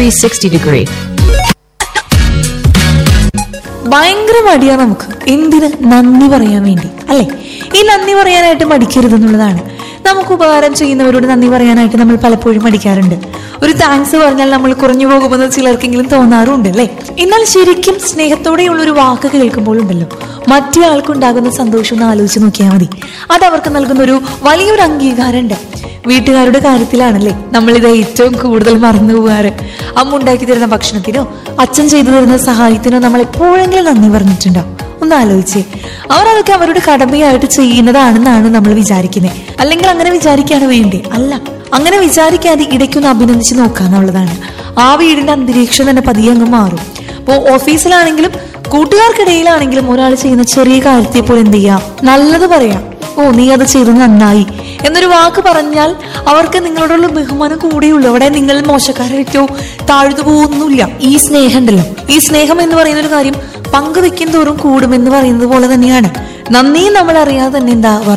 360 degree. ഭയങ്കര മടിയാ നമുക്ക് എന്തിന് നന്ദി പറയാൻ വേണ്ടി അല്ലെ ഈ നന്ദി പറയാനായിട്ട് മടിക്കരുതെന്നുള്ളതാണ് നമുക്ക് ഉപകാരം ചെയ്യുന്നവരോട് നന്ദി പറയാനായിട്ട് നമ്മൾ പലപ്പോഴും മടിക്കാറുണ്ട് ഒരു താങ്ക്സ് പറഞ്ഞാൽ നമ്മൾ കുറഞ്ഞു പോകുമെന്ന് ചിലർക്കെങ്കിലും തോന്നാറുണ്ട് അല്ലേ എന്നാൽ ശരിക്കും സ്നേഹത്തോടെയുള്ള ഒരു വാക്ക് കേൾക്കുമ്പോൾ ഉണ്ടല്ലോ മറ്റേ ആൾക്കുണ്ടാകുന്ന സന്തോഷം ഒന്ന് ആലോചിച്ച് നോക്കിയാൽ മതി അത് അവർക്ക് നൽകുന്ന ഒരു വലിയൊരു അംഗീകാരമുണ്ട് വീട്ടുകാരുടെ കാര്യത്തിലാണല്ലേ നമ്മളിത് ഏറ്റവും കൂടുതൽ മറന്നു പോകാറ് അമ്മ ഉണ്ടാക്കി തരുന്ന ഭക്ഷണത്തിനോ അച്ഛൻ ചെയ്തു തരുന്ന സഹായത്തിനോ നമ്മൾ എപ്പോഴെങ്കിലും നന്ദി പറഞ്ഞിട്ടുണ്ടോ ഒന്ന് ആലോചിച്ചേ അവർ അതൊക്കെ അവരുടെ കടമയായിട്ട് ചെയ്യുന്നതാണെന്നാണ് നമ്മൾ വിചാരിക്കുന്നത് അല്ലെങ്കിൽ അങ്ങനെ വിചാരിക്കാണ് വേണ്ടേ അല്ല അങ്ങനെ വിചാരിക്കാതെ ഇടയ്ക്കൊന്ന് അഭിനന്ദിച്ച് നോക്കാന്നുള്ളതാണ് ആ വീടിന്റെ അന്തരീക്ഷം തന്നെ പതിയെ അങ്ങ് മാറും അപ്പോൾ ഓഫീസിലാണെങ്കിലും കൂട്ടുകാർക്കിടയിലാണെങ്കിലും ഒരാൾ ചെയ്യുന്ന ചെറിയ കാര്യത്തെ പോലെ എന്ത് ചെയ്യാം നല്ലത് പറയാം ഓ നീ അത് ചെയ്ത് നന്നായി എന്നൊരു വാക്ക് പറഞ്ഞാൽ അവർക്ക് നിങ്ങളോടുള്ള ബഹുമാനം കൂടിയുള്ളൂ അവിടെ നിങ്ങൾ മോശക്കാരായിട്ടോ താഴ്ന്നു പോകുന്നില്ല ഈ സ്നേഹം ഉണ്ടല്ലോ ഈ സ്നേഹം എന്ന് പറയുന്ന ഒരു കാര്യം പങ്കുവെക്കും തോറും കൂടുമെന്ന് പറയുന്നത് പോലെ തന്നെയാണ് നന്ദിയും നമ്മൾ അറിയാതെ തന്നെ എന്താ